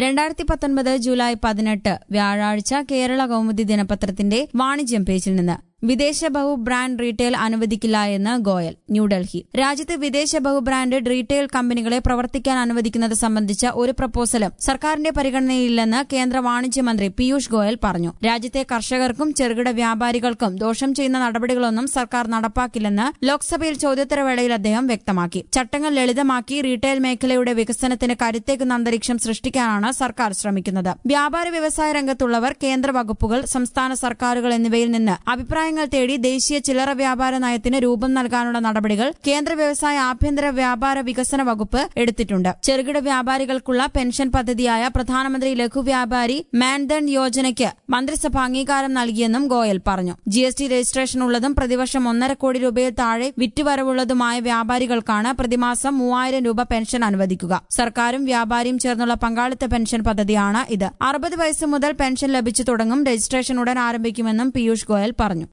രണ്ടായിരത്തി പത്തൊൻപത് ജൂലൈ പതിനെട്ട് വ്യാഴാഴ്ച കേരള കൗമുദി ദിനപത്രത്തിന്റെ വാണിജ്യം പേജിൽ നിന്ന് വിദേശ ബഹു ബ്രാൻഡ് റീറ്റെയിൽ അനുവദിക്കില്ല എന്ന് ഗോയൽ ന്യൂഡൽഹി രാജ്യത്ത് വിദേശ ബഹു ബ്രാൻഡഡ് റീറ്റെയിൽ കമ്പനികളെ പ്രവർത്തിക്കാൻ അനുവദിക്കുന്നത് സംബന്ധിച്ച ഒരു പ്രപ്പോസലും സർക്കാരിന്റെ പരിഗണനയില്ലെന്ന് കേന്ദ്ര വാണിജ്യ മന്ത്രി പീയൂഷ് ഗോയൽ പറഞ്ഞു രാജ്യത്തെ കർഷകർക്കും ചെറുകിട വ്യാപാരികൾക്കും ദോഷം ചെയ്യുന്ന നടപടികളൊന്നും സർക്കാർ നടപ്പാക്കില്ലെന്ന് ലോക്സഭയിൽ ചോദ്യോത്തരവേളയിൽ അദ്ദേഹം വ്യക്തമാക്കി ചട്ടങ്ങൾ ലളിതമാക്കി റീറ്റെയിൽ മേഖലയുടെ വികസനത്തിന് കരുത്തേക്കുന്ന അന്തരീക്ഷം സൃഷ്ടിക്കാനാണ് സർക്കാർ ശ്രമിക്കുന്നത് വ്യാപാര വ്യവസായ രംഗത്തുള്ളവർ കേന്ദ്ര വകുപ്പുകൾ സംസ്ഥാന സർക്കാരുകൾ എന്നിവയിൽ നിന്ന് അഭിപ്രായങ്ങൾ തേടി ദേശീയ ചില്ലറ വ്യാപാര നയത്തിന് രൂപം നൽകാനുള്ള നടപടികൾ കേന്ദ്ര വ്യവസായ ആഭ്യന്തര വ്യാപാര വികസന വകുപ്പ് എടുത്തിട്ടുണ്ട് ചെറുകിട വ്യാപാരികൾക്കുള്ള പെൻഷൻ പദ്ധതിയായ പ്രധാനമന്ത്രി ലഘു വ്യാപാരി മാൻധൻ യോജനയ്ക്ക് മന്ത്രിസഭ അംഗീകാരം നൽകിയെന്നും ഗോയൽ പറഞ്ഞു ജി എസ് ടി രജിസ്ട്രേഷൻ ഉള്ളതും പ്രതിവർഷം ഒന്നര കോടി രൂപയിൽ താഴെ വിറ്റുവരവുള്ളതുമായ വ്യാപാരികൾക്കാണ് പ്രതിമാസം മൂവായിരം രൂപ പെൻഷൻ അനുവദിക്കുക സർക്കാരും വ്യാപാരിയും ചേർന്നുള്ള പങ്കാളിത്ത പെൻഷൻ പദ്ധതിയാണ് ഇത് അറുപത് വയസ്സ് മുതൽ പെൻഷൻ ലഭിച്ചു തുടങ്ങും രജിസ്ട്രേഷൻ ഉടൻ ആരംഭിക്കുമെന്നും പീയൂഷ് ഗോയൽ പറഞ്ഞു